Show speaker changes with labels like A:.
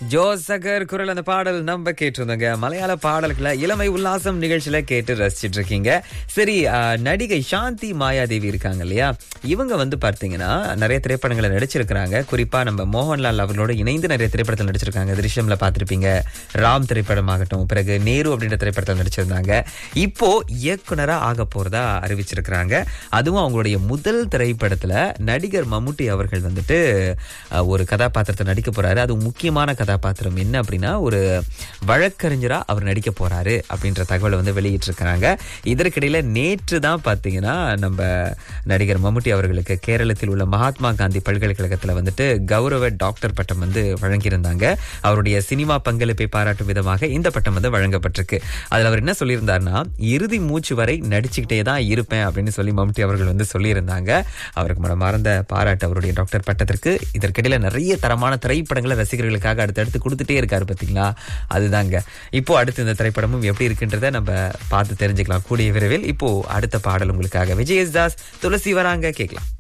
A: ஜோசகர் குரல் அந்த பாடல் நம்ம கேட்டிருந்தோங்க மலையாள பாடல்களை இளமை உல்லாசம் நிகழ்ச்சியில கேட்டு ரசிச்சிட்டு இருக்கீங்க சரி ஆ, நடிகை சாந்தி மாயாதேவி இருக்காங்க இல்லையா இவங்க வந்து பார்த்தீங்கன்னா நிறைய திரைப்படங்களை நடிச்சிருக்கிறாங்க குறிப்பா நம்ம மோகன்லால் அவர்களோட இணைந்து நிறைய திரைப்படத்தில் நடிச்சிருக்காங்க திருஷ்யம்ல பார்த்திருப்பீங்க ராம் திரைப்படமாகட்டும் பிறகு நேரு அப்படின்ற திரைப்படத்தில் நடிச்சிருந்தாங்க இப்போ இயக்குனரா ஆக போறதா அறிவிச்சிருக்கிறாங்க அதுவும் அவங்களுடைய முதல் திரைப்படத்துல நடிகர் மம்முட்டி அவர்கள் வந்துட்டு அஹ், ஒரு கதாபாத்திரத்தை நடிக்க போறாரு அது முக்கியமான கதாபாத்திரம் என்ன அப்படின்னா ஒரு வழக்கறிஞரா அவர் நடிக்க போறாரு அப்படின்ற தகவலை வந்து வெளியிட்டிருக்கிறாங்க இதற்கிடையில நேற்று தான் பாத்தீங்கன்னா நம்ம நடிகர் மம்முட்டி அவர்களுக்கு கேரளத்தில் உள்ள மகாத்மா காந்தி பல்கலைக்கழகத்துல வந்துட்டு கௌரவ டாக்டர் பட்டம் வந்து வழங்கியிருந்தாங்க அவருடைய சினிமா பங்களிப்பை பாராட்டும் விதமாக இந்த பட்டம் வந்து வழங்கப்பட்டிருக்கு அதுல அவர் என்ன சொல்லியிருந்தாருன்னா இறுதி மூச்சு வரை நடிச்சுக்கிட்டே தான் இருப்பேன் அப்படின்னு சொல்லி மம்முட்டி அவர்கள் வந்து சொல்லியிருந்தாங்க அவருக்கு மனமார்ந்த பாராட்டு அவருடைய டாக்டர் பட்டத்திற்கு இதற்கிடையில நிறைய தரமான திரைப்படங்களை ரசிகர்களுக்காக அடுத்தடுத்து கொடுத்துட்டே இருக்காரு பாத்தீங்களா அதுதாங்க இப்போ அடுத்து இந்த திரைப்படமும் எப்படி இருக்குன்றத நம்ம பார்த்து தெரிஞ்சுக்கலாம் கூடிய விரைவில் இப்போ அடுத்த பாடல் உங்களுக்காக விஜயதாஸ் துளசி வராங்க கேட்கலாம்